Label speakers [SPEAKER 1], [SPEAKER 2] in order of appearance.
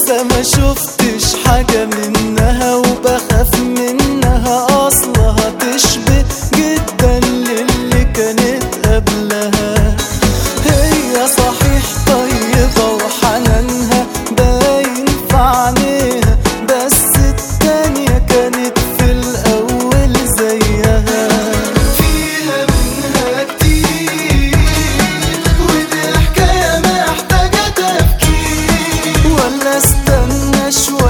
[SPEAKER 1] لسه ما شفتش حاجة منها وبخاف منها أصلها تشبه جدا للي كانت قبلها هي صحيح طيبة وحنانها باين في عينيها بس التانية كانت في الأول زيها فيها منها كتير ودي حكاية محتاجة تفكير ولا استنى شوية